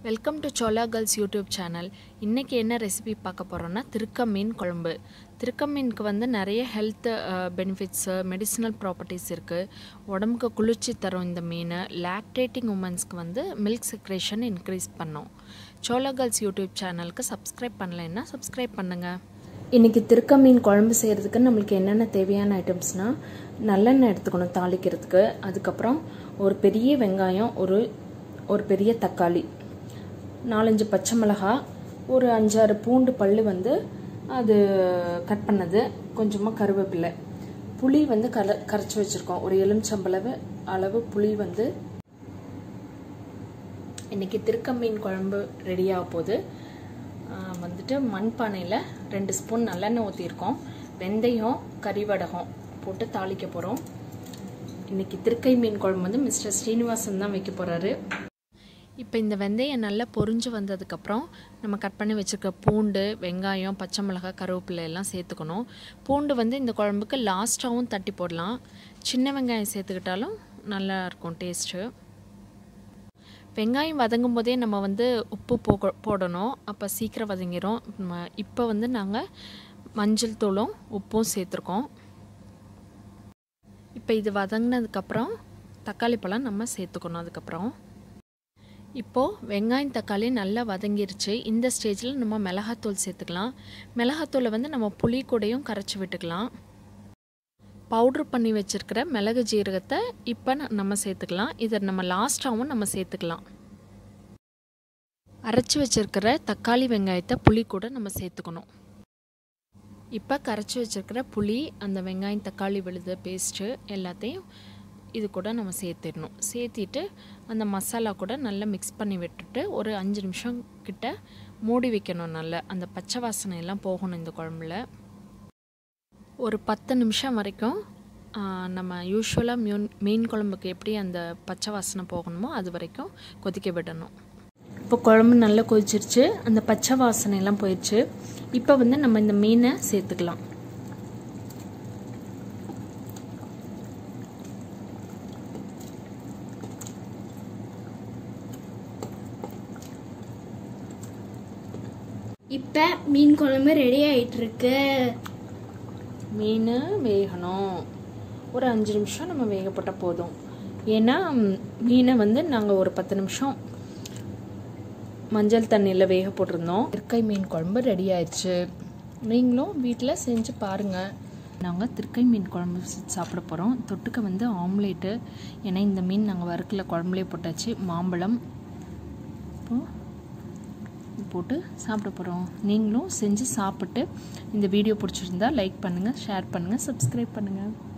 welcome to Sola girls YouTube channel இன்றைக்கி என்ன recipe பார்க்க போகிறோன்னா திருக்க மீன் குழம்பு திருக்க மீனுக்கு வந்து நிறைய ஹெல்த் பெனிஃபிட்ஸு மெடிசினல் ப்ராப்பர்ட்டிஸ் இருக்குது உடம்புக்கு குளிர்ச்சி தரும் இந்த மீன் லாக்டேட்டிங் உமன்ஸ்க்கு வந்து மில்க் செக்ரேஷன் இன்க்ரீஸ் பண்ணும் சோலா கேர்ள்ஸ் யூடியூப் சேனலுக்கு சப்ஸ்கிரைப் பண்ணலைன்னா சப்ஸ்கிரைப் பண்ணுங்கள் இன்றைக்கி திருக்க மீன் குழம்பு செய்கிறதுக்கு நம்மளுக்கு என்னென்ன தேவையான ஐட்டம்ஸ்னால் நல்லெண்ணெய் எடுத்துக்கணும் தாளிக்கிறதுக்கு அதுக்கப்புறம் ஒரு பெரிய வெங்காயம் ஒரு ஒரு பெரிய தக்காளி நாலஞ்சு பச்சை மிளகா ஒரு அஞ்சாறு பூண்டு பல் வந்து அது கட் பண்ணது கொஞ்சமாக கருவேப்பிலை புளி வந்து கர கரைச்சி வச்சுருக்கோம் ஒரு எலுமிச்சம்பளவு அளவு புளி வந்து இன்றைக்கி திருக்க மீன் குழம்பு ரெடியாக போகுது வந்துட்டு மண்பானையில் ரெண்டு ஸ்பூன் நல்லெண்ணெய் ஊற்றிருக்கோம் வெந்தயம் கறிவடகம் போட்டு தாளிக்க போகிறோம் இன்றைக்கி திருக்கை மீன் குழம்பு வந்து மிஸ்டர் ஸ்ரீனிவாசன் தான் வைக்க போகிறாரு இப்போ இந்த வெந்தயம் நல்லா பொரிஞ்சு வந்ததுக்கப்புறம் நம்ம கட் பண்ணி வச்சுருக்க பூண்டு வெங்காயம் பச்சை மிளகாய் கருவேப்பிலை எல்லாம் சேர்த்துக்கணும் பூண்டு வந்து இந்த குழம்புக்கு லாஸ்ட்டாகவும் தட்டி போடலாம் சின்ன வெங்காயம் சேர்த்துக்கிட்டாலும் நல்லா இருக்கும் டேஸ்ட்டு வெங்காயம் வதங்கும் போதே நம்ம வந்து உப்பு போக போடணும் அப்போ சீக்கிரம் வதங்கிடும் இப்போ வந்து நாங்கள் மஞ்சள் தூளும் உப்பும் சேர்த்துருக்கோம் இப்போ இது வதங்கினதுக்கப்புறம் தக்காளி பழம் நம்ம சேர்த்துக்கணும் அதுக்கப்புறம் இப்போது வெங்காயம் தக்காளி நல்லா வதங்கிருச்சு இந்த ஸ்டேஜில் நம்ம மிளகாத்தூள் சேர்த்துக்கலாம் மிளகாத்தூளை வந்து நம்ம புளி கூடையும் கரைச்சி விட்டுக்கலாம் பவுட்ரு பண்ணி வச்சுருக்கிற மிளகு ஜீரகத்தை இப்போ நம்ம சேர்த்துக்கலாம் இதை நம்ம லாஸ்ட்டாகவும் நம்ம சேர்த்துக்கலாம் அரைச்சி வச்சுருக்கிற தக்காளி வெங்காயத்தை புளி கூட நம்ம சேர்த்துக்கணும் இப்போ கரைச்சி வச்சுருக்கிற புளி அந்த வெங்காயம் தக்காளி விழுத பேஸ்ட்டு எல்லாத்தையும் இது கூட நம்ம சேர்த்திடணும் சேர்த்திட்டு அந்த மசாலா கூட நல்லா மிக்ஸ் பண்ணி விட்டுட்டு ஒரு அஞ்சு நிமிஷம் கிட்ட மூடி வைக்கணும் நல்லா அந்த பச்சை வாசனை எல்லாம் போகணும் இந்த குழம்புல ஒரு பத்து நிமிஷம் வரைக்கும் நம்ம யூஸ்வலாக மீன் மீன் குழம்புக்கு எப்படி அந்த பச்சை வாசனை போகணுமோ அது வரைக்கும் கொதிக்க விடணும் இப்போ குழம்பு நல்லா கொதிச்சிருச்சு அந்த பச்சை வாசனை எல்லாம் போயிடுச்சு இப்போ வந்து நம்ம இந்த மீனை சேர்த்துக்கலாம் இப்போ மீன் குழம்பு ரெடி ஆயிட்டு இருக்கு மீன் வேகணும் ஒரு அஞ்சு நிமிஷம் நம்ம வேகப்பட்ட போதும் ஏன்னா மீனை வந்து நாங்கள் ஒரு பத்து நிமிஷம் மஞ்சள் தண்ணியில் வேக போட்டிருந்தோம் திருக்கை மீன் குழம்பு ரெடி ஆயிடுச்சு நீங்களும் வீட்டில் செஞ்சு பாருங்கள் நாங்கள் திருக்கை மீன் குழம்பு சாப்பிட போகிறோம் தொட்டுக்க வந்து ஆம்லேட்டு ஏன்னா இந்த மீன் நாங்கள் வறுக்கல குழம்புலேயே போட்டாச்சு மாம்பழம் இப்போது போட்டு சாப்பிட போகிறோம் நீங்களும் செஞ்சு சாப்பிட்டு இந்த வீடியோ பிடிச்சிருந்தா லைக் பண்ணுங்கள் ஷேர் பண்ணுங்கள் சப்ஸ்கிரைப் பண்ணுங்கள்